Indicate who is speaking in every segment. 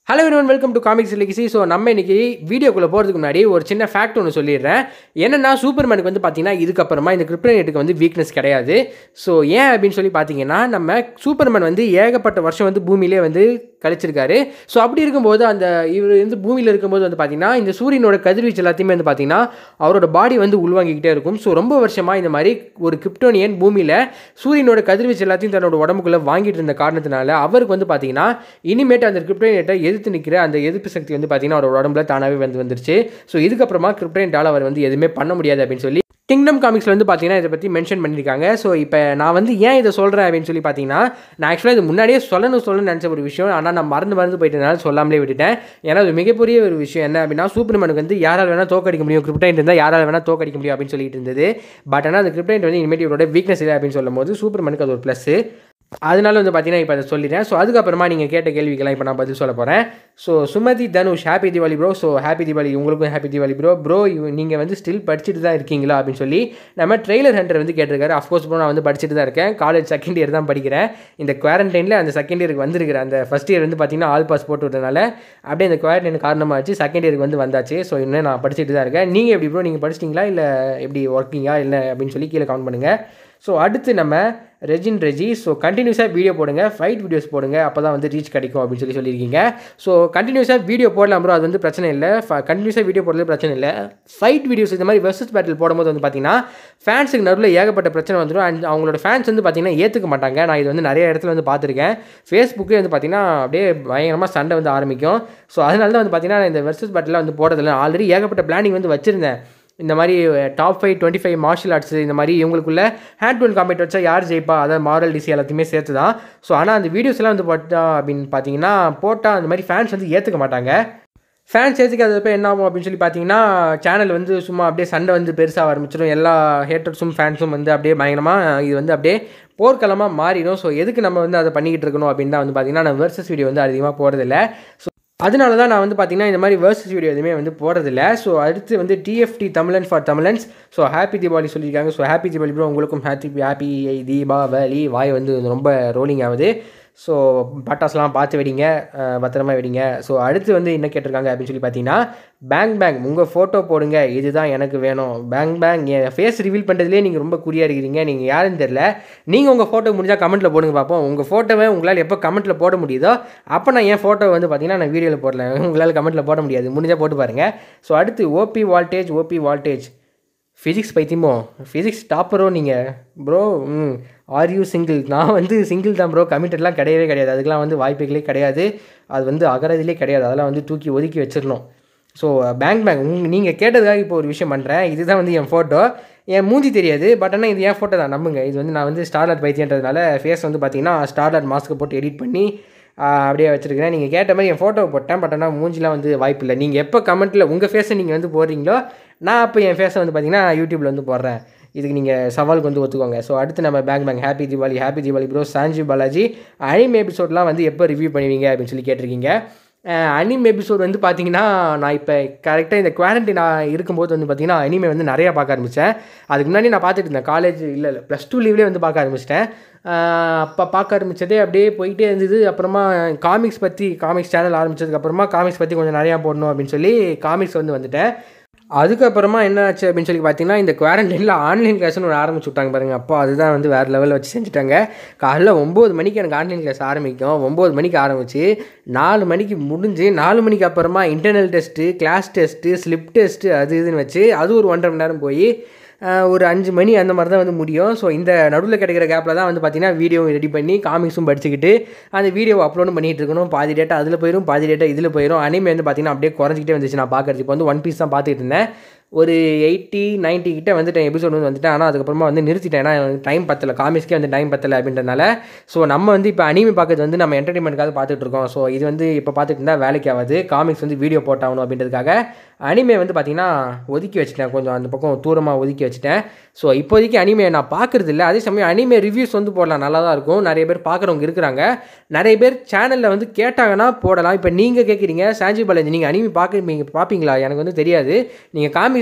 Speaker 1: hello everyone welcome to comics legacy so நம்ம இன்னைக்கு வீடியோக்குள்ளே போகிறதுக்கு முன்னாடி ஒரு சின்ன ஃபேக்ட் ஒன்று சொல்லிடுறேன் என்னென்னா சூப்பர்மேனுக்கு வந்து பார்த்தீங்கன்னா இதுக்கப்புறமா இந்த கிரிப்டனேட்டுக்கு வந்து வீக்னஸ் கிடையாது ஸோ ஏன் அப்படின்னு சொல்லி பார்த்தீங்கன்னா நம்ம சூப்பர்மேன் வந்து ஏகப்பட்ட வருஷம் வந்து பூமியிலே வந்து கழிச்சிருக்காரு ஸோ அப்படி இருக்கும்போது அந்த இவர் வந்து பூமியில் இருக்கும்போது வந்து பார்த்தீங்கன்னா இந்த சூரியனோட கதிர்வீச்சு எல்லாத்தையுமே வந்து பார்த்தீங்கன்னா அவரோட பாடி வந்து உள்வாங்கிக்கிட்டே இருக்கும் ஸோ ரொம்ப வருஷமாக இந்த மாதிரி ஒரு கிரிப்டோனியன் பூமியில் சூரியனோட கதிர்வீச்சு எல்லாத்தையும் தன்னோட உடம்புக்குள்ளே வாங்கிட்டு இருந்த காரணத்தினால அவருக்கு வந்து பார்த்தீங்கன்னா இனிமேட்டு அந்த கிரிப்டோனியட்டை எதிர்த்து நிற்கிற அந்த எதிர்ப்பு சக்தி வந்து பார்த்தீங்கன்னா அவரோட உடம்புல தானாகவே வந்து வந்துருச்சு ஸோ இதுக்கப்புறமா கிரிப்டோனியட்டால் அவர் வந்து எதுவுமே பண்ண முடியாது அப்படின்னு சொல்லி கிங்டம் காமிக்ஸில் வந்து பார்த்தீங்கன்னா இதை பற்றி மென்ஷன் பண்ணியிருக்காங்க ஸோ இப்போ நான் வந்து ஏன் இதை சொல்கிறேன் அப்படின்னு சொல்லி பார்த்தீங்கன்னா நான் ஆக்சுவலாக இது முன்னாடியே சொல்லணும் சொல்லணும்னு நினச்ச ஒரு விஷயம் ஆனால் நான் மறந்து மறந்து போயிட்டனால சொல்லாமலே விட்டுட்டேன் ஏன்னா அது மிகப்பெரிய ஒரு விஷயம் என்ன அப்படின்னா சூப்பர்மேனுக்கு வந்து யாரால் வேணால் தோக்கடிக்க முடியும் கிரிப்டைன் இருந்தால் யாரால் வேணால் தோக்கடிக்க முடியும் அப்படின்னு சொல்லிட்டு இருந்தது பட் ஆனால் அந்த கிரிப்டைன் வந்து இனிமேட் இவரோட வீக்னஸ் இல்லை அப்படின்னு சொல்லும் போது சூப்பர்மேனுக்கு அது ஒரு ப்ளஸ்ஸு அதனால வந்து பார்த்தீங்கன்னா இப்போ அதை சொல்லிட்டேன் ஸோ அதுக்கப்புறமா நீங்கள் கேட்ட கேள்விக்கெல்லாம் இப்போ நான் பதில் சொல்ல போகிறேன் so Sumathi Dhanush happy Deepavali bro so happy Deepavali உங்களுக்கும் ஹாப்பி தீபாவளி ப்ரோ ப்ரோ நீங்கள் வந்து ஸ்டில் படிச்சுட்டு தான் இருக்கீங்களா அப்படின்னு சொல்லி நம்ம ட்ரெய்லர் ஹண்டர் வந்து கேட்டிருக்காரு அஃப்கோர்ஸ் ப்ரோ நான் வந்து படிச்சுட்டு தான் இருக்கேன் காலேஜ் செகண்ட் இயர் தான் படிக்கிறேன் இந்த குவாரண்டைனில் அந்த செகண்ட் இயருக்கு வந்திருக்கிற அந்த ஃபஸ்ட் இயர் வந்து பார்த்தீங்கன்னா ஆல் பாஸ் போட்டு விட்டனால அப்படியே அந்த குவாரண்டைன் காரணமாச்சு செகண்ட் இயருக்கு வந்து வந்தாச்சு ஸோ இன்னும் நான் படிச்சுட்டு தான் இருக்கேன் நீங்கள் எப்படி ப்ரோ நீங்கள் படிச்சிட்டிங்களா இல்லை எப்படி ஒர்க்கிங்கா இல்லை அப்படின்னு சொல்லி கீழே கவுண்ட் பண்ணுங்கள் ஸோ அடுத்து நம்ம ரெஜின் ரெஜி ஸோ கண்டினியூஸாக வீடியோ போடுங்க ஃபைட் வீடியோஸ் போடுங்க அப்போ தான் வந்து ரீச் கிடைக்கும் அப்படின்னு சொல்லி சொல்லியிருக்கீங்க ஸோ கண்டினியூஸாக வீடியோ போடலாம் ப்ரோ அது வந்து பிரச்சனை இல்லை கண்டினியூஸாக வீடியோ போடுறது பிரச்சனை இல்லை ஃபைட் வீடியோஸ் இந்த மாதிரி வெர்சஸ் பேட்டில் போடும்போது வந்து பார்த்தீங்கன்னா ஃபேன்ஸுக்கு நடுவில் ஏகப்பட்ட பிரச்சனை வந்துடும் அண்ட் அவங்களோட ஃபேன்ஸ் வந்து பார்த்தீங்கன்னா ஏற்றுக்க மாட்டாங்க நான் இது வந்து நிறைய இடத்துல வந்து பார்த்துருக்கேன் ஃபேஸ்புக்கே வந்து பார்த்தீங்கன்னா அப்படியே பயங்கரமாக சண்டை வந்து ஆரம்பிக்கும் ஸோ அதனால தான் வந்து பார்த்தீங்கன்னா இந்த வெர்சஸ் பேட்டில் வந்து போடுறதில்ல ஆல்ரெடி ஏகப்பட்ட பிளானிங் வந்து வச்சுருந்தேன் இந்த மாதிரி top five twenty five martial arts இந்த மாதிரி இவங்களுக்குள்ள ஹேண்ட் டு காம்பேட் வச்சா யார் ஜெயிப்பா அதாவது மாரல் டிசி எல்லாத்தையுமே சேர்த்து தான் ஸோ ஆனால் அந்த வீடியோஸ் எல்லாம் வந்து போட்டா அப்படின்னு பார்த்தீங்கன்னா போட்டால் அந்த மாதிரி ஃபேன்ஸ் வந்து ஏற்றுக்க மாட்டாங்க ஃபேன்ஸ் ஏற்றுக்காதப்ப என்ன ஆகும் அப்படின்னு சொல்லி பார்த்தீங்கன்னா சேனல் வந்து சும்மா அப்படியே சண்டை வந்து பெருசாக ஆரம்பிச்சிடும் எல்லா ஹேட்டர்ஸும் ஃபேன்ஸும் வந்து அப்படியே பயங்கரமாக இது வந்து அப்படியே போர்க்களமாக மாறிடும் ஸோ எதுக்கு நம்ம வந்து அதை பண்ணிக்கிட்டு இருக்கணும் அப்படின்னு தான் வந்து பார்த்தீங்கன்னா நான் வெர்சஸ் வீடியோ வந்து அதிகமாக போகிறதில்ல ஸோ அதனால தான் நான் வந்து பார்த்தீங்கன்னா இந்த மாதிரி வேர்சஸ் வீடியோ எதுவுமே வந்து போகிறதில்ல ஸோ அடுத்து வந்து டிஎஃப்டி தமிழன் ஃபார் தமிழன்ஸ் ஸோ ஹாப்பி தீபாவளி சொல்லியிருக்காங்க ஸோ ஹாப்பி தீபாவளி ப்ரோ உங்களுக்கும் ஹாப்பி ஹாப்பி தீபாவளி வாய் வந்து ரொம்ப ரோலிங் ஆகுது ஸோ பட்டாஸ்லாம் பார்த்து வெடிங்க பத்திரமா வெடிங்க ஸோ அடுத்து வந்து என்ன கேட்டிருக்காங்க அப்படின்னு சொல்லி பார்த்தீங்கன்னா பேங் பேங் உங்கள் ஃபோட்டோ போடுங்க இதுதான் எனக்கு வேணும் பேங் பேங் என் ஃபேஸ் ரிவீல் பண்ணுறதுலேயே நீங்கள் ரொம்ப குறியாக இருக்கிறீங்க நீங்கள் யாருன்னு தெரில நீங்கள் உங்கள் ஃபோட்டோ முடிஞ்சால் கமெண்ட்டில் போடுங்க பார்ப்போம் உங்கள் ஃபோட்டோவை உங்களால் எப்போ கமெண்ட்டில் போட முடியுதோ அப்போ நான் என் ஃபோட்டோ வந்து பார்த்தீங்கன்னா நான் வீடியோவில் போடல உங்களால் கமெண்ட்டில் போட முடியாது முடிஞ்சால் போட்டு பாருங்கள் ஸோ அடுத்து OP voltage OP voltage physics பைத்தியமோ ஃபிசிக்ஸ் டாப்பரோ நீங்கள் ப்ரோ ம் ஆர் யூ சிங்கிள் நான் வந்து சிங்கிள் தான் ப்ரோ கமிட்டட்லாம் கிடையவே கிடையாது அதுக்கெலாம் வந்து வாய்ப்புகளே கிடையாது அது வந்து அகரதிலே கிடையாது அதெல்லாம் வந்து தூக்கி ஒதுக்கி வச்சிடணும் ஸோ பேங்க் பேங்க் உங் நீங்கள் கேட்டதுக்காக இப்போ ஒரு விஷயம் பண்ணுறேன் இதுதான் வந்து என் ஃபோட்டோ என் மூஞ்சி தெரியாது பட் ஆனால் இது என் ஃபோட்டோ தான் நம்புங்க இது வந்து நான் வந்து ஸ்டார்லர் பைத்தியன்றதுனால ஃபேஸ் வந்து பார்த்தீங்கன்னா ஸ்டார்லர் மாஸ்க்கு போட்டு எடிட் பண்ணி அப்படியே வச்சுருக்கிறேன் நீங்கள் கேட்ட மாதிரி என் ஃபோட்டோ போட்டேன் பட் ஆனால் மூஞ்சிலாம் வந்து வாய்ப்பு இல்லை நீங்கள் எப்போ கமெண்ட்டில் உங்கள் ஃபேஸை நீங்கள் வந்து போடுறீங்களோ நான் அப்போ என் ஃபேஸை வந்து பார்த்தீங்கன்னா யூடியூப்பில் வந்து போடுறேன் இதுக்கு நீங்கள் சவாலுக்கு வந்து ஒத்துக்கோங்க ஸோ அடுத்து நம்ம bang bang happy Deepavali happy Deepavali bro Sanji Balaji anime எபிசோட்லாம் வந்து எப்போ ரிவ்யூ பண்ணுவீங்க அப்படின்னு சொல்லி கேட்டிருக்கீங்க அனிம் எபிசோட் வந்து பார்த்தீங்கன்னா நான் இப்போ கரெக்டாக இந்த குவாரண்டைன் நான் இருக்கும்போது வந்து பார்த்தீங்கன்னா அனிமே வந்து நிறையா பார்க்க ஆரம்பித்தேன் அதுக்கு முன்னாடி நான் பார்த்துட்டு இருந்தேன் காலேஜ் இல்லை இல்லை ப்ளஸ் டூ லீவ்லேயே வந்து பார்க்க ஆரம்பிச்சிட்டேன் அப்போ பார்க்க ஆரம்பித்ததே அப்படியே போயிட்டே இருந்தது அப்புறமா காமிக்ஸ் பற்றி காமிக்ஸ் சேனல் ஆரம்பித்ததுக்கப்புறமா காமிக்ஸ் பற்றி கொஞ்சம் நிறையா போடணும் அப்படின்னு சொல்லி காமிக்ஸ் வந்து வந்துட்டேன் அதுக்கப்புறமா என்ன ஆச்சு அப்படின்னு சொல்லி பார்த்தீங்கன்னா இந்த குவாரண்டைனில் ஆன்லைன் கிளாஸ்னு ஒன்று ஆரம்பிச்சு விட்டாங்க பாருங்கள் அப்போ அதுதான் வந்து வேறு லெவலில் வச்சு செஞ்சுட்டாங்க காலைல ஒம்பது மணிக்கு எனக்கு ஆன்லைன் கிளாஸ் ஆரம்பிக்கும் ஒம்பது மணிக்கு ஆரம்பிச்சு நாலு மணிக்கு முடிஞ்சு நாலு மணிக்கு அப்புறமா internal test class test slip test அது இதுன்னு வச்சு அது ஒரு ஒன்றரை மணி நேரம் போய் ஒரு அஞ்சு மணி அந்த மாதிரி தான் வந்து முடியும் ஸோ இந்த நடுவில் கிடைக்கிற கேப்பில் தான் வந்து பார்த்தீங்கன்னா வீடியோ ரெடி பண்ணி காமிக்ஸும் படிச்சுக்கிட்டு அந்த வீடியோவை அப்லோடும் பண்ணிகிட்டு இருக்கணும் பாதி டேட்டா அதில் போயிடும் பாதி டேட்டா இதில் போயிடும் அனிமே வந்து பார்த்தீங்கன்னா அப்படியே குறைஞ்சிக்கிட்டே வந்துச்சு நான் பார்க்குறது இப்போ வந்து ஒன் பீஸ் தான் பார்த்துட்டு இருந்தேன் ஒரு எயிட்டி நைன்ட்டி கிட்ட வந்துட்டேன் எபிசோட் வந்து வந்துட்டேன் ஆனால் அதுக்கப்புறமா வந்து நிறுத்திட்டேன் ஏன்னா டைம் பத்தலை காமிக்ஸ்க்கே வந்து டைம் பத்தலை அப்படின்றனால ஸோ நம்ம வந்து இப்போ அனிமி பார்க்கறது வந்து நம்ம என்டர்டைன்மெண்ட்காக பார்த்துட்டு இருக்கோம் ஸோ இது வந்து இப்போ பார்த்துட்டு இருந்தால் வேலைக்கு ஆகாது காமிக்ஸ் வந்து வீடியோ போட்டாகணும் அப்படின்றதுக்காக அனிமே வந்து பார்த்திங்கன்னா ஒதுக்கி வச்சுட்டேன் கொஞ்சம் அந்த பக்கம் தூரமாக ஒதுக்கி வச்சுட்டேன் ஸோ இப்போதைக்கு அனிமே நான் பார்க்குறது இல்லை அதே சமயம் அனிமே ரிவ்யூஸ் வந்து போடலாம் நல்லா தான் இருக்கும் நிறைய பேர் பார்க்குறவங்க இருக்கிறாங்க நிறைய பேர் சேனலில் வந்து கேட்டாங்கன்னா போடலாம் இப்போ நீங்கள் கேட்குறீங்க சாஞ்சி பாலாஜி நீங்கள் அனிமி பார்க்க நீங்கள் பார்ப்பீங்களா எனக்கு வந்து தெரியாது நீங்கள் காமிக்ஸ்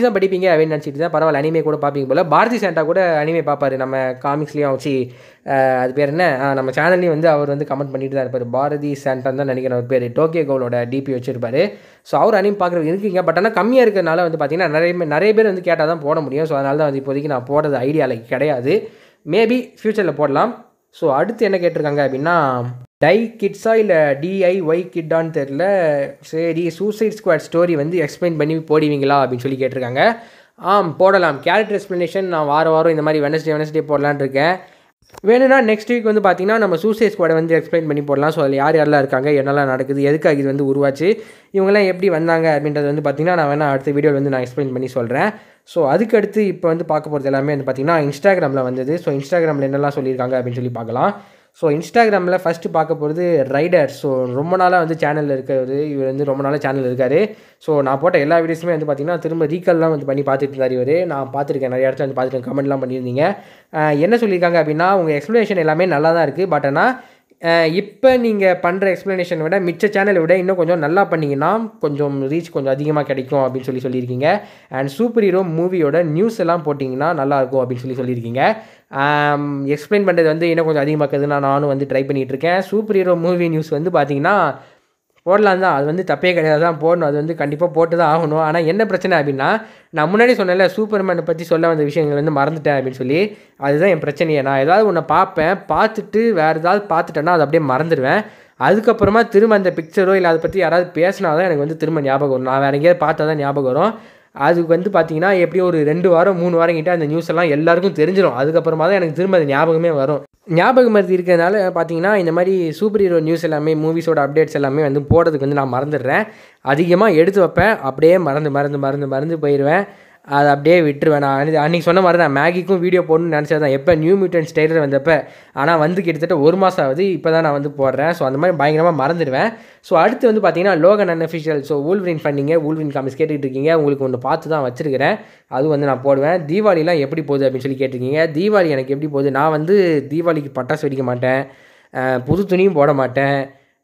Speaker 1: காமிக்ஸ் தான் படிப்பீங்க அப்படின்னு நினச்சிட்டு தான் பரவாயில்ல அனிமே கூட பார்ப்பீங்க போல் பாரதி சாண்டா கூட அனிமே பார்ப்பாரு நம்ம காமிக்ஸ்லேயும் வச்சு அஹ், அது பேர் என்ன அஹ், நம்ம சேனல்லையும் வந்து அவர் வந்து கமெண்ட் பண்ணிட்டு தான் இருப்பார் பாரதி சாண்டான் தான் நினைக்கிறேன் அவர் பேர் டோக்கியோ கோலோட டிபி வச்சிருப்பாரு ஸோ அவர் அனிமே பார்க்குறது இருக்கீங்க பட் ஆனால் கம்மியாக இருக்கிறனால வந்து பார்த்தீங்கன்னா நிறைய பேர் நிறைய பேர் வந்து கேட்டால் தான் போட முடியும் ஸோ அதனால தான் வந்து இப்போதைக்கு நான் போடுறது ஐடியாவில் கிடையாது மேபி ஃப்யூச்சரில் போடலாம் ஸோ அடுத்து என்ன கேட்டிருக்காங்க அப்படின்னா டை கிட்ஸா இல்லை டிஐஒய் கிட்டான்னு தெரில சரி சூசைட் ஸ்குவாட் ஸ்டோரி வந்து எக்ஸ்பிளைன் பண்ணி போடுவீங்களா அப்படின்னு சொல்லி கேட்டிருக்காங்க ஆம் போடலாம் கேரக்டர் எக்ஸ்ப்ளனேஷன் நான் வார வாரம் இந்த மாதிரி வெனஸ்டே வெனஸ்டே போடலான்னு இருக்கேன் வேணும்னா நெக்ஸ்ட் வீக் வந்து பார்த்தீங்கன்னா நம்ம சூசைட் ஸ்குவாடை வந்து எக்ஸ்பிளைன் பண்ணி போடலாம் ஸோ அதில் யார் யாரெல்லாம் இருக்காங்க என்னெல்லாம் நடக்குது எதுக்காக இது வந்து உருவாச்சு இவங்கெல்லாம் எப்படி வந்தாங்க அப்படின்றது வந்து பார்த்தீங்கன்னா நான் வேணா அடுத்த வீடியோவில் வந்து நான் எக்ஸ்பிளைன் பண்ணி சொல்கிறேன் ஸோ அதுக்கடுத்து இப்போ வந்து பார்க்க போகிறது எல்லாமே வந்து பார்த்தீங்கன்னா இன்ஸ்டாகிராமில் வந்தது ஸோ இன்ஸ்டாகிராமில் என்னெல்லாம் சொல்லியிருக்காங்க அப்படின்னு சொல்லி பார்க்கலாம் ஸோ இன்ஸ்டாகிராமில் ஃபஸ்ட்டு பார்க்க போகிறது ரைடர் ஸோ ரொம்ப நாளாக வந்து சேனலில் இருக்கிறது இவர் வந்து ரொம்ப நாளாக சேனல் இருக்கார் ஸோ நான் போட்ட எல்லா வீடியோஸுமே வந்து பார்த்தீங்கன்னா திரும்ப ரீகால்லாம் வந்து பண்ணி பார்த்துட்டு இருந்தார் இவர் நான் பார்த்துருக்கேன் நிறைய இடத்துல வந்து பார்த்துட்டு கமெண்ட்லாம் பண்ணியிருந்தீங்க அஹ் என்ன சொல்லியிருக்காங்க அப்படின்னா உங்கள் எக்ஸ்ப்ளனேஷன் எல்லாமே நல்லா தான் இருக்குது பட் ஆனால் இப்போ நீங்கள் பண்ணுற எக்ஸ்ப்ளனேஷனை விட மிச்ச சேனலை விட இன்னும் கொஞ்சம் நல்லா பண்ணிங்கன்னா கொஞ்சம் ரீச் கொஞ்சம் அதிகமாக கிடைக்கும் அப்படின்னு சொல்லி சொல்லியிருக்கீங்க அண்ட் சூப்பர் ஹீரோ மூவியோட நியூஸ் எல்லாம் போட்டிங்கன்னா நல்லாயிருக்கும் அப்படின்னு சொல்லி சொல்லியிருக்கீங்க எக்ஸ்பிளைன் பண்ணுறது வந்து இன்னும் கொஞ்சம் அதிகமாக்குதுன்னா நானும் வந்து ட்ரை பண்ணிகிட்டு இருக்கேன் சூப்பர் ஹீரோ மூவி நியூஸ் வந்து பார்த்தீங்கன்னா போடலாம் தான் அது வந்து தப்பே கிடையாது தான் போடணும் அது வந்து கண்டிப்பாக போட்டு தான் ஆகணும் ஆனால் என்ன பிரச்சனை அப்படின்னா நான் முன்னாடி சொன்னேன்ல சூப்பர்மேனை பற்றி சொல்ல வந்த விஷயங்கள் வந்து மறந்துட்டேன் அப்படின்னு சொல்லி அதுதான் என் பிரச்சனையே நான் ஏதாவது ஒன்று பார்ப்பேன் பார்த்துட்டு வேறு ஏதாவது பார்த்துட்டேன்னா அது அப்படியே மறந்துடுவேன் அதுக்கப்புறமா திரும்ப அந்த பிக்சரோ இல்லை அதை பற்றி யாராவது பேசினா தான் எனக்கு வந்து திரும்ப ஞாபகம் வரும் நான் வேறு எங்கேயாவது பார்த்தா தான் ஞாபகம் வரும் அதுக்கு வந்து பார்த்தீங்கன்னா எப்படியும் ஒரு ரெண்டு வாரம் மூணு வாரம் கிட்ட அந்த நியூஸ் எல்லாம் எல்லாருக்கும் தெரிஞ்சிடும் அதுக்கப்புறமா தான் எனக்கு திரும்ப அது ஞாபகமே வரும் ஞாபகம் மருதி இருக்கிறதுனால பார்த்தீங்கன்னா இந்த மாதிரி சூப்பர் ஹீரோ நியூஸ் எல்லாமே மூவிஸோட அப்டேட்ஸ் எல்லாமே வந்து போடுறதுக்கு வந்து நான் மறந்துடுறேன் அதிகமாக எடுத்து வைப்பேன் அப்படியே மறந்து மறந்து மறந்து மறந்து போயிடுவேன் அதை அப்படியே விட்டுருவேன் நான் அன்னைக்கு- அன்னைக்கு சொன்ன மாதிரி தான் மேகிக்கும் வீடியோ போடணும்னு நினச்சது தான் எப்போ நியூ மியூட்டன்ஸ் டெய்லர் வந்தப்போ ஆனால் வந்து கிட்டத்தட்ட ஒரு மாதம் ஆகுது இப்போ தான் நான் வந்து போடுறேன் ஸோ அந்த மாதிரி பயங்கரமாக மறந்துடுவேன் ஸோ அடுத்து வந்து பார்த்தீங்கன்னா லோகன் அன்அஃபிஷியல் ஸோ ஊல்வின் பண்ணீங்க ஊல்வின் காமிஸ் கேட்டுக்கிட்டு இருக்கீங்க உங்களுக்கு ஒன்று பார்த்து தான் வச்சிருக்கிறேன் அதுவும் வந்து நான் போடுவேன் தீபாவளிலாம் எப்படி போகுது அப்படின்னு சொல்லி கேட்டிருக்கீங்க தீபாவளி எனக்கு எப்படி போகுது நான் வந்து தீபாவளிக்கு பட்டாசு வெடிக்க மாட்டேன் அஹ் புது துணியும் போட மாட்டேன்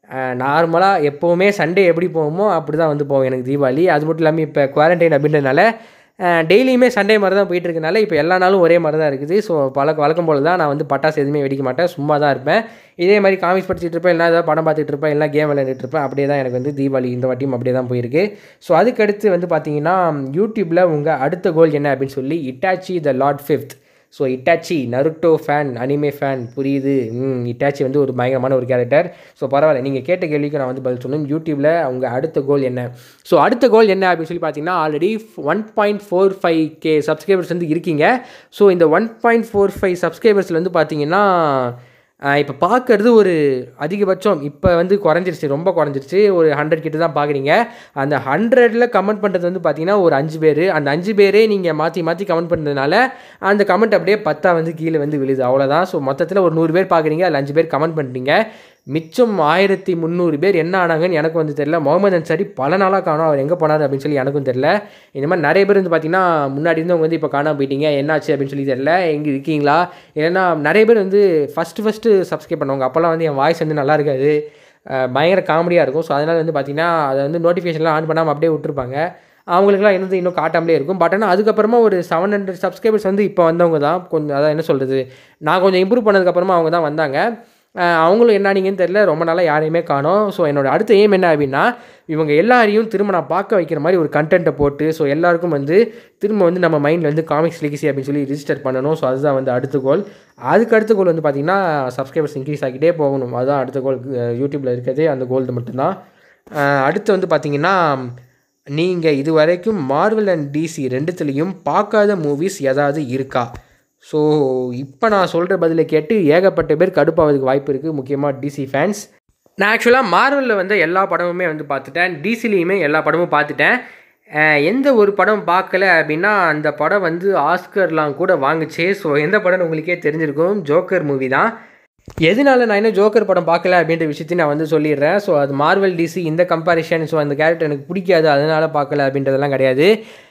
Speaker 1: நார்மலாக எப்போவுமே சண்டே எப்படி போவோமோ அப்படி தான் வந்து போவோம் எனக்கு தீபாவளி அது மட்டும் இல்லாமல் இப்போ குவாரண்டைன் அப்படின்றதுனால டெய்லியுமே சண்டே மாதிரி தான் போயிட்டு இருக்கனால இப்போ எல்லா நாளும் ஒரே மாதிரி தான் இருக்குது ஸோ பழக்க வழக்கம் போல் தான் நான் வந்து பட்டாசு எதுவுமே வெடிக்க மாட்டேன் சும்மா தான் இருப்பேன் இதே மாதிரி காமிக்ஸ் படிச்சுட்டு இருப்பேன் இல்லை ஏதாவது படம் பார்த்துட்டு இருப்பேன் இல்லை கேம் விளையாண்டுட்டு இருப்பேன் அப்படியே தான் எனக்கு வந்து தீபாவளி இந்த வாட்டியும் அப்படியே தான் போயிருக்கு ஸோ அதுக்கடுத்து வந்து பார்த்தீங்கன்னா யூடியூப்பில் உங்கள் அடுத்த கோல் என்ன அப்படின்னு சொல்லி Itachi the lord fifth so Itachi Naruto fan anime fan புரியுது ம் இட்டாச்சி வந்து ஒரு பயங்கரமான ஒரு கேரக்டர் ஸோ பரவாயில்ல நீங்கள் கேட்ட கேள்விக்கு நான் வந்து பதில் சொன்னேன் யூடியூப்பில் அவங்க அடுத்த கோல் என்ன ஸோ அடுத்த கோல் என்ன அப்படின்னு சொல்லி பார்த்தீங்கன்னா already one point four five K subscribers வந்து இருக்கீங்க ஸோ இந்த ஒன் பாயிண்ட் ஃபோர் ஃபைவ் சப்ஸ்கிரைபர்ஸில் வந்து பார்த்தீங்கன்னா இப்போ பார்க்கறது ஒரு அதிகபட்சம் இப்போ வந்து குறைஞ்சிருச்சு ரொம்ப குறைஞ்சிருச்சு ஒரு ஹண்ட்ரட் கிட்ட தான் பார்க்குறீங்க அந்த ஹண்ட்ரடில் கமெண்ட் பண்ணுறது வந்து பார்த்தீங்கன்னா ஒரு அஞ்சு பேர் அந்த அஞ்சு பேரே நீங்கள் மாற்றி மாற்றி கமெண்ட் பண்ணுறதுனால அந்த கமெண்ட் அப்படியே பத்தா வந்து கீழே வந்து விழுது அவ்வளோதான் ஸோ மொத்தத்தில் ஒரு நூறு பேர் பார்க்குறீங்க அதில் அஞ்சு பேர் கமெண்ட் பண்ணுறீங்க மிச்சம் ஆயிரத்தி முந்நூறு பேர் என்ன ஆனாங்கன்னு எனக்கு வந்து தெரியல முகமது அன்சாரி பல நாளாக காணோம் அவர் எங்கே போனார் அப்படின்னு சொல்லி எனக்கும் தெரியல இந்த மாதிரி நிறைய பேர் வந்து பார்த்தீங்கன்னா முன்னாடி இருந்தவங்க வந்து இப்போ காணாம போயிட்டீங்க என்னாச்சு அப்படின்னு சொல்லி தெரியல எங்கே இருக்கீங்களா இல்லைன்னா நிறைய பேர் வந்து ஃபஸ்ட்டு ஃபஸ்ட்டு சப்ஸ்கிரைப் பண்ணுவாங்க அப்போல்லாம் வந்து என் வாய்ஸ் வந்து நல்லா இருக்காது அஹ் பயங்கர காமெடியாக இருக்கும் ஸோ அதனால் வந்து பார்த்தீங்கன்னா அதை வந்து நோட்டிஃபிகேஷன்லாம் ஆன் பண்ணாமல் அப்படியே விட்டுருப்பாங்க அவங்களுக்குலாம் என்னது இன்னும் காட்டாமலே இருக்கும் பட் ஆனால் அதுக்கப்புறமா ஒரு செவன் ஹண்ட்ரட் சப்ஸ்கிரைபர்ஸ் வந்து இப்போ வந்தவங்க தான் கொஞ்சம் அதான் என்ன சொல்கிறது நான் கொஞ்சம் இம்ப்ரூவ் பண்ணதுக்கப்புறமா அவங்க தான் வந்தாங்க அஹ் அவங்களும் என்ன நீங்கன்னு தெரியல ரொம்ப நாளாக யாரையுமே காணோம் ஸோ என்னோட அடுத்த எய்ம் என்ன அப்படின்னா இவங்க எல்லாரையும் திரும்ப நான் பார்க்க வைக்கிற மாதிரி ஒரு கண்டென்ட்டை போட்டு ஸோ எல்லாருக்கும் வந்து திரும்ப வந்து நம்ம மைண்டில் வந்து காமிக்ஸ் லெகசி அப்படின்னு சொல்லி ரிஜிஸ்டர் பண்ணணும் ஸோ அதுதான் வந்து அடுத்த கோல் அதுக்கு அடுத்த கோல் வந்து பார்த்திங்கன்னா சப்ஸ்கிரைபர்ஸ் இன்க்ரீஸ் ஆகிட்டே போகணும் அதுதான் அடுத்த கோல் யூடியூப்பில் இருக்கிறதே அந்த கோல் மட்டும்தான் அஹ் அடுத்து வந்து பார்த்திங்கன்னா நீங்கள் இது வரைக்கும் மார்வல் அண்ட் டிசி ரெண்டுத்துலேயும் பார்க்காத மூவிஸ் ஏதாவது இருக்கா ஸோ இப்போ நான் சொல்கிற பதிலை கேட்டு ஏகப்பட்ட பேர் கடுப்பாவதுக்கு வாய்ப்பு இருக்குது முக்கியமாக டிசி ஃபேன்ஸ் நான் ஆக்சுவலாக மார்வலில் வந்து எல்லா படமுமே வந்து பார்த்துட்டேன் டிசிலையுமே எல்லா படமும் பார்த்துட்டேன் அஹ் எந்த ஒரு படம் பார்க்கல அப்படின்னா அந்த படம் வந்து ஆஸ்கர்லாம் கூட வாங்குச்சு ஸோ எந்த படம்னு உங்களுக்கே தெரிஞ்சிருக்கும் ஜோக்கர் மூவி தான் எதனால நான் என்ன ஜோக்கர் படம் பார்க்கல அப்படின்ற விஷயத்தையும் நான் வந்து சொல்லிடுறேன் ஸோ அது மார்வல் டிசி இந்த கம்பாரிஷன் ஸோ அந்த கேரக்டர் எனக்கு பிடிக்காது அதனால பார்க்கல அப்படின்றதெல்லாம் கிடையாது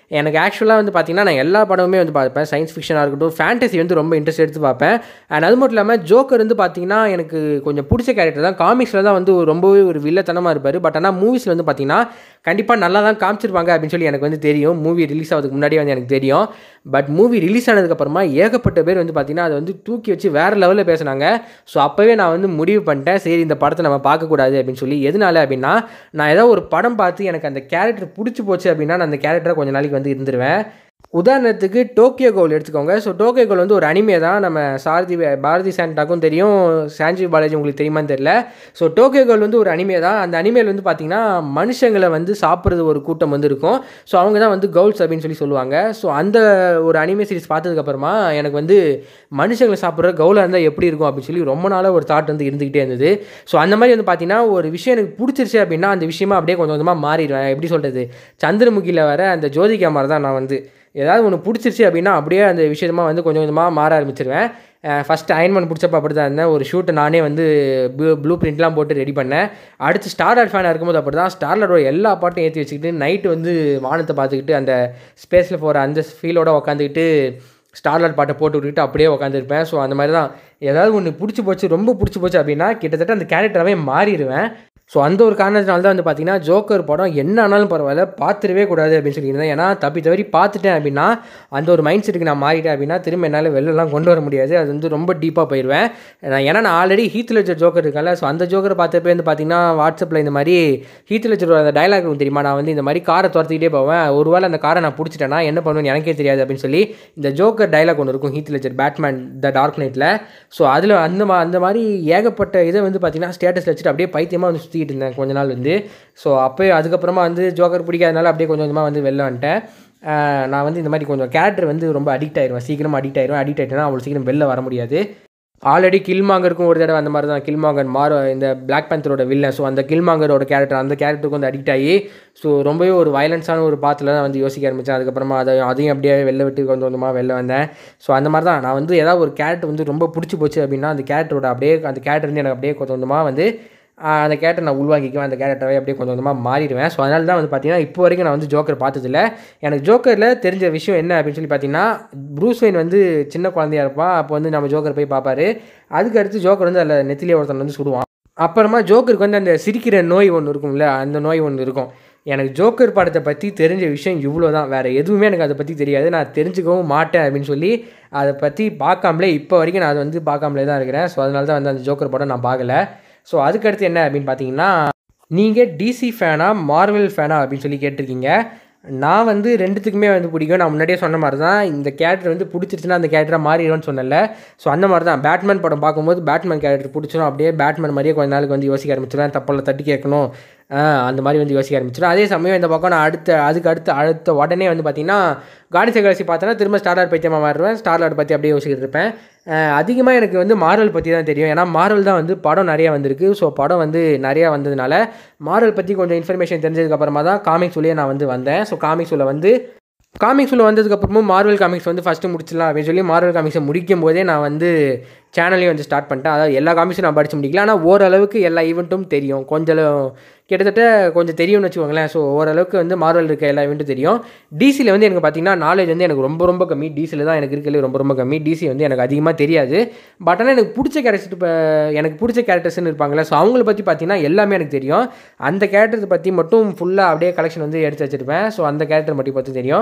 Speaker 1: எனக்கு ஆக்சுவலாக வந்து பார்த்தீங்கன்னா நான் எல்லா படமுமே வந்து பார்ப்பேன் சயின்ஸ் ஃபிக்ஷனாக இருக்கட்டும் ஃபேண்டசி வந்து ரொம்ப இன்ட்ரெஸ்ட் எடுத்து பார்ப்பேன் அண்ட் அது மட்டும் இல்லாமல் ஜோக்கர் வந்து பார்த்தீங்கன்னா எனக்கு கொஞ்சம் பிடிச்ச கேரக்டர் தான் காமிக்ஸில் தான் வந்து ரொம்பவே ஒரு வில்லத்தனமாக இருப்பார் பட் ஆனால் மூவிஸில் வந்து பார்த்தீங்கன்னா கண்டிப்பாக நல்லா தான் காமிச்சிருப்பாங்க அப்படின்னு சொல்லி எனக்கு வந்து தெரியும் மூவி ரிலீஸ் ஆகிறதுக்கு முன்னாடியே வந்து எனக்கு தெரியும் பட் மூவி ரிலீஸ் ஆனதுக்கப்புறமா ஏகப்பட்ட பேர் வந்து பார்த்தீங்கன்னா அதை வந்து தூக்கி வச்சு வேறு லெவலில் பேசுனாங்க ஸோ அப்போவே நான் வந்து முடிவு பண்ணிட்டேன் சரி இந்த படத்தை நம்ம பார்க்கக்கூடாது அப்படின்னு சொல்லி எதனால அப்படின்னா நான் ஏதாவது ஒரு படம் பார்த்து எனக்கு அந்த கேரக்டர் பிடிச்சி போச்சு அப்படின்னா நான் அந்த கேரக்டரை கொஞ்ச நாளைக்கு வந்து இருந்துருவேன் உதாரணத்துக்கு டோக்கியோ கோல் எடுத்துக்கோங்க ஸோ டோக்கியோ கோல் வந்து ஒரு அனிமே தான் நம்ம சாரதி பாரதி சாண்டாக்கும் தெரியும் சாஞ்சி பாலாஜி உங்களுக்கு தெரியுமான்னு தெரியல ஸோ டோக்கியோ கோல் வந்து ஒரு அனிமே தான் அந்த அனிமேல் வந்து பார்த்திங்கன்னா மனுஷங்களை வந்து சாப்பிட்றது ஒரு கூட்டம் வந்து இருக்கும் ஸோ அவங்க தான் வந்து கவுல்ஸ் அப்படின்னு சொல்லி சொல்லுவாங்க ஸோ அந்த ஒரு அனிமே சீரிஸ் பார்த்ததுக்கப்புறமா எனக்கு வந்து மனுஷங்களை சாப்பிட்ற கவுலாக இருந்தால் எப்படி இருக்கும் அப்படின்னு சொல்லி ரொம்ப நாளாக ஒரு தாட் வந்து இருந்துக்கிட்டே இருந்தது ஸோ அந்த மாதிரி வந்து பார்த்தீங்கன்னா ஒரு விஷயம் எனக்கு பிடிச்சிருச்சு அப்படின்னா அந்த விஷயமா அப்படியே கொஞ்சம் கொஞ்சமாக மாறிடுவேன் எப்படி சொல்கிறது சந்திரமுகியில் வர அந்த ஜோதிகா மாதிரி தான் நான் வந்து ஏதாவது ஒன்று பிடிச்சிருச்சு அப்படின்னா அப்படியே அந்த விஷயமா வந்து கொஞ்சம் கொஞ்சமாக மாற ஆரம்பிச்சிருவேன் ஃபஸ்ட்டு அயன்மன் பிடிச்சப்ப அப்படி தான் இருந்தேன் ஒரு ஷூட்டை நானே வந்து ப்ளூ ப்ளூ பிரிண்ட்லாம் போட்டு ரெடி பண்ணேன் அடுத்து ஸ்டார்லர் ஃபேனாக இருக்கும்போது அப்படி தான் ஸ்டார்லரோட எல்லா பாட்டும் ஏற்றி வச்சுக்கிட்டு நைட்டு வந்து வானத்தை பார்த்துக்கிட்டு அந்த ஸ்பேஸில் போகிற அந்த ஃபீலோட உட்காந்துக்கிட்டு ஸ்டார்லர் பாட்டை போட்டு விட்டுக்கிட்டு அப்படியே உட்காந்துருப்பேன் ஸோ அந்த மாதிரி தான் ஏதாவது ஒன்று பிடிச்சி போச்சு ரொம்ப பிடிச்சி போச்சு அப்படின்னா கிட்டத்தட்ட அந்த கேரக்டராகவே மாறிடுவேன் ஸோ அந்த ஒரு காரணத்தினால தான் வந்து பார்த்தீங்கன்னா ஜோக்கர் படம் என்ன ஆனாலும் பரவாயில்ல பார்த்துடவே கூடாது அப்படின்னு சொல்லியிருந்தேன் ஏன்னா தப்பி தவறி பார்த்துட்டேன் அப்படின்னா அந்த ஒரு மைண்ட் செட்டுக்கு நான் மாறிட்டேன் அப்படின்னா திரும்ப என்னால் வெளிலலாம் கொண்டு வர முடியாது அது வந்து ரொம்ப டீப்பாக போயிடுவேன் நான் ஏன்னா நான் ஆல்ரெடி ஹீத் லெஜர் ஜோக்கர் இருக்கல ஸோ அந்த ஜோக்கரை பார்த்தப்பே வந்து பார்த்தீங்கன்னா வாட்ஸ்அப்பில் இந்த மாதிரி ஹீத் லெஜரோட அந்த டைலாக் தெரியுமா நான் வந்து இந்த மாதிரி காரை துரத்திக்கிட்டே போவேன் ஒருவேளை அந்த காரை நான் பிடிச்சிட்டேன்னா என்ன பண்ணுவேன்னு எனக்கே தெரியாது அப்படின்னு சொல்லி இந்த ஜோக்கர் டைலாக் ஒன்று இருக்கும் Heath Ledger Batman the dark நைட்டில் ஸோ அதில் அந்த மா அந்த மாதிரி ஏகப்பட்ட இதை வந்து பார்த்தீங்கன்னா ஸ்டேட்டஸில் வச்சுட்டு அப்படியே பைத்தியமாக வந்து சுற்றிக்கிட்டு இருந்தேன் கொஞ்ச நாள் வந்து ஸோ அப்போ அதுக்கப்புறமா வந்து ஜோக்கர் பிடிக்காதனால அப்படியே கொஞ்சம் கொஞ்சமாக வந்து வெளில வந்துட்டேன் நான் வந்து இந்த மாதிரி கொஞ்சம் கேரக்டர் வந்து ரொம்ப அடிக்ட் ஆயிடுவேன் சீக்கிரமாக அடிக்ட் ஆயிடுவேன் அடிக்ட் ஆகிட்டேன்னா அவ்வளோ சீக்கிரம் வெளில வர முடியாது ஆல்ரெடி கில்மாங்கருக்கும் ஒரு தடவை அந்த மாதிரி தான் கில்மாங்கர் மாற இந்த பிளாக் பேந்தரோட வில்லன் ஸோ அந்த கில்மாங்கரோட கேரக்டர் அந்த கேரக்டருக்கு வந்து அடிக்ட் ஆகி ஸோ ரொம்பவே ஒரு வயலன்ஸான ஒரு பாத்தில் தான் வந்து யோசிக்க ஆரம்பித்தேன் அதுக்கப்புறமா அதை அதையும் அப்படியே வெளில விட்டு கொஞ்சம் கொஞ்சமாக வெளில வந்தேன் ஸோ அந்த மாதிரி தான் நான் வந்து ஏதாவது ஒரு கேரக்டர் வந்து ரொம்ப பிடிச்சி போச்சு அப்படின்னா அந்த கேரக்டரோட அப்படியே அந்த கேரக்டர் வந்து எனக்கு அப்படியே கொஞ்சம் கொஞ்சமாக வந்து அந்த கேரக்டர் நான் உள்வாங்கிக்குவேன் அந்த கேரக்டரை அப்படியே கொஞ்சம் கொஞ்சமாக மாறிடுவேன் ஸோ அதனால தான் வந்து பார்த்தீங்கன்னா இப்போ வரைக்கும் நான் வந்து ஜோக்கர் பார்த்ததில்ல எனக்கு ஜோக்கரில் தெரிஞ்ச விஷயம் என்ன அப்படின்னு சொல்லி பார்த்தீங்கன்னா ப்ரூஸ் வெயின் வந்து சின்ன குழந்தையா இருப்பான் அப்போ வந்து நம்ம ஜோக்கர் போய் பார்ப்பாரு அதுக்கு அடுத்து ஜோக்கர் வந்து அதில் நெத்திலே ஒருத்தன் வந்து சுடுவான் அப்புறமா ஜோக்கருக்கு வந்து அந்த சிரிக்கிற நோய் ஒன்று இருக்கும்ல அந்த நோய் ஒன்று இருக்கும் எனக்கு ஜோக்கர் படத்தை பற்றி தெரிஞ்ச விஷயம் இவ்வளோ தான் வேறு எதுவுமே எனக்கு அதை பற்றி தெரியாது நான் தெரிஞ்சுக்கவும் மாட்டேன் அப்படின்னு சொல்லி அதை பற்றி பார்க்காமலே இப்போ வரைக்கும் நான் அதை வந்து பார்க்காமலே தான் இருக்கிறேன் ஸோ அதனால தான் வந்து அந்த ஜோக்கர் படம் நான் பார்க்கல ஸோ அதுக்கடுத்து என்ன அப்படின்னு பார்த்தீங்கன்னா நீங்கள் டிசி ஃபேனா மார்வல் ஃபேனா அப்படின்னு சொல்லி கேட்டிருக்கீங்க நான் வந்து ரெண்டுத்துக்குமே வந்து பிடிக்கும் நான் முன்னாடியே சொன்ன மாதிரி தான் இந்த கேரக்டர் வந்து பிடிச்சிருச்சுன்னா அந்த கேரக்டராக மாறிடும்னு சொன்னல ஸோ அந்த மாதிரி தான் பேட்மேன் படம் பார்க்கும்போது பேட்மேன் கேரக்டர் பிடிச்சிரும் அப்படியே பேட்மேன் மாதிரியே கொஞ்ச நாளுக்கு வந்து யோசிக்க ஆரம்பிச்சிடுவேன் தப்பெல்லாம் தட்டி கேட்கணும் அந்த மாதிரி வந்து யோசிக்க ஆரம்பிச்சிடும் அதே சமயம் இந்த பக்கம் நான் அடுத்த அதுக்கு அடுத்து அடுத்த உடனே வந்து பார்த்தீங்கன்னா கார்டிஸ் கலசி பார்த்தோன்னா திரும்ப ஸ்டார்லாட் பற்றியமாக மாறுவேன் ஸ்டார்லாட் பற்றி அப்படியே யோசிக்கிட்டு இருப்பேன் அதிகமாக எனக்கு வந்து மார்வல் பற்றி தான் தெரியும் ஏன்னா மார்வல் தான் வந்து படம் நிறையா வந்திருக்கு ஸோ படம் வந்து நிறையா வந்ததுனால மார்வல் பற்றி கொஞ்சம் இன்ஃபர்மேஷன் தெரிஞ்சதுக்கப்புறமா தான் காமிக்ஸ் உள்ளே நான் வந்து வந்தேன் ஸோ காமிக்ஸ் உள்ள வந்து காமிக்ஸ் உள்ள வந்ததுக்கப்புறமும் மார்வல் காமிக்ஸ் வந்து ஃபஸ்ட்டு முடிச்சிடலாம் அப்படின்னு சொல்லி மார்வல் காமிக்ஸை முடிக்கும் போதே நான் வந்து சேனலையும் வந்து ஸ்டார்ட் பண்ணிட்டேன் அதாவது எல்லா காமிக்ஸும் நான் படித்து முடிக்கல ஆனால் ஓரளவுக்கு எல்லா ஈவெண்ட்டும் தெரியும் கொஞ்சம் கிட்டத்தட்ட கொஞ்சம் தெரியும்னு வச்சுக்கோங்களேன் ஸோ ஓரளவுக்கு வந்து மார்வல் இருக்க எல்லா ஈவெண்ட்டும் தெரியும் டிசியில் வந்து எனக்கு பார்த்தீங்கன்னா நாலேஜ் வந்து எனக்கு ரொம்ப ரொம்ப கம்மி டிசியில் தான் எனக்கு இருக்கிறது ரொம்ப ரொம்ப கம்மி டிசி வந்து எனக்கு அதிகமாக தெரியாது பட் ஆனால் எனக்கு பிடிச்ச கேரக்டர்ஸ் இப்போ எனக்கு பிடிச்ச கேரக்டர்ஸ்னு இருப்பாங்களே ஸோ அவங்கள பற்றி பார்த்தீங்கன்னா எல்லாமே எனக்கு தெரியும் அந்த கேரக்டர்ஸ் பற்றி மட்டும் ஃபுல்லாக அப்படியே கலெக்ஷன் வந்து எடுத்து வச்சுருப்பேன் ஸோ அந்த கேரக்டர் மட்டும் பற்றி தெரியும்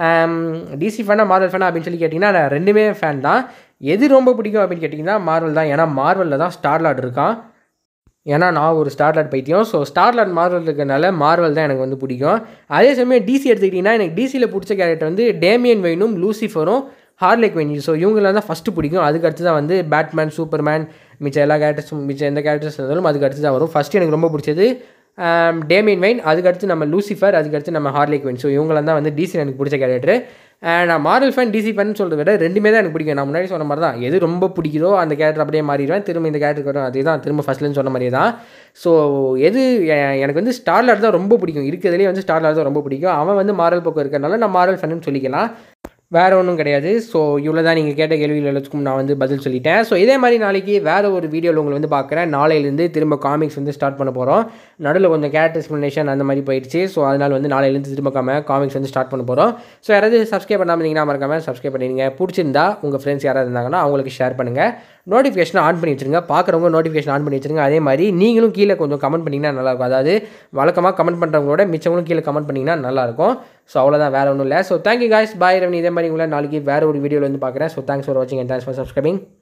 Speaker 1: டிசி ஃபேனா மார்வல் ஃபேனா அப்படின்னு சொல்லி கேட்டிங்கன்னா நான் ரெண்டுமே ஃபேன் தான் எது ரொம்ப பிடிக்கும் அப்படின்னு கேட்டிங்கன்னா மார்வல் தான் ஏன்னா மார்வலில் தான் ஸ்டார்லாட் இருக்கான் ஏன்னா நான் ஒரு ஸ்டார்லாட் பைத்தியம் ஸோ ஸ்டார்லாட் மார்வல் இருக்கிறனால மார்வல் தான் எனக்கு வந்து பிடிக்கும் அதே சமயம் டிசி எடுத்துக்கிட்டிங்கன்னா எனக்கு டிசியில் பிடிச்ச கேரக்டர் வந்து டேமியன் வெயினும் லூசிஃபரும் ஹார்லேக் வெயின் ஸோ இவங்களாம் தான் ஃபஸ்ட்டு பிடிக்கும் அதுக்கு அடுத்து தான் வந்து பேட்மேன் சூப்பர்மேன் மிச்சம் எல்லா கேரக்டர்ஸும் மிச்சம் எந்த கேரக்டர்ஸ் இருந்தாலும் அதுக்கு அடுத்து தான் வரும் ஃபஸ்ட்டு எனக்கு ரொம்ப பிடிச்சது டேமியன் வெயின் அதுக்கடுத்து நம்ம லூசிஃபர் அதுக்கடுத்து நம்ம ஹார்லேக் வெயின் ஸோ இவங்களாம் தான் வந்து டிசி எனக்கு பிடிச்ச கேரக்டர் நான் மாரல் ஃபேன் டிசி ஃபேன் சொல்கிறத விட ரெண்டுமே தான் எனக்கு பிடிக்கும் நான் முன்னாடி சொன்ன மாதிரி தான் எது ரொம்ப பிடிக்குதோ அந்த கேரக்டர் அப்படியே மாறிடுவேன் திரும்ப இந்த கேரக்டருக்கு வரும் அதே தான் திரும்ப ஃபஸ்ட்லேருந்து சொன்ன மாதிரியே தான் ஸோ எது எனக்கு வந்து ஸ்டார்லாட் தான் ரொம்ப பிடிக்கும் இருக்கிறதுலேயே வந்து ஸ்டார்லாட் தான் ரொம்ப பிடிக்கும் அவன் வந்து மாரல் பக்கம் இருக்கிறனால நான் மாரல் ஃபேன்னு சொல்லிக்கலாம் வேறு ஒன்றும் கிடையாது ஸோ இவ்வளோ தான் நீங்கள் கேட்ட கேள்விகள் எல்லாத்துக்கும் நான் வந்து பதில் சொல்லிட்டேன் ஸோ இதே மாதிரி நாளைக்கு வேறு ஒரு வீடியோவில் உங்களை வந்து பார்க்குறேன் நாளையிலேருந்து திரும்ப காமிக்ஸ் வந்து ஸ்டார்ட் பண்ண போகிறோம் நடுவில் கொஞ்சம் கேரக்டர் எக்ஸ்ப்ளனேஷன் அந்த மாதிரி போயிடுச்சு ஸோ அதனால் வந்து நாளையிலேருந்து திரும்ப காம காமிக்ஸ் வந்து ஸ்டார்ட் பண்ண போகிறோம் ஸோ யாராவது சப்ஸ்கிரைப் பண்ணாமல் இருந்தீங்கன்னா மறக்காமல் சப்ஸ்கிரைப் பண்ணிடுங்க பிடிச்சிருந்தா உங்கள் ஃப்ரெண்ட்ஸ் யாராவது இருந்தாங்கன்னா அவங்களுக்கு ஷேர் பண்ணுங்கள் நோட்டிஃபிகேஷன் ஆன் பண்ணி வச்சுருங்க பார்க்குறவங்க நோட்டிஃபிகேஷன் ஆன் பண்ணி வச்சுருங்க அதே மாதிரி நீங்களும் கீழே கொஞ்சம் கமெண்ட் பண்ணிங்கன்னா நல்லாயிருக்கும் அதாவது வழக்கமாக கமெண்ட் பண்ணுறவங்களோட மிச்சவங்களும் கீழே கமெண்ட் பண்ணிங்கன்னா நல்லாயிருக்கும் ஸோ அவ்வளோதான் வேறு ஒன்றும் இல்லை ஸோ தேங்க்யூ guys பாய் ரவனி இதே மாதிரி உங்களை நாளைக்கு வேறு ஒரு வீடியோவில் வந்து பார்க்குறேன் ஸோ தேங்க்ஸ் ஃபார் வாட்சிங் அண்ட் தேங்க்ஸ் ஃபார் சப்ஸ்கிரைபிங்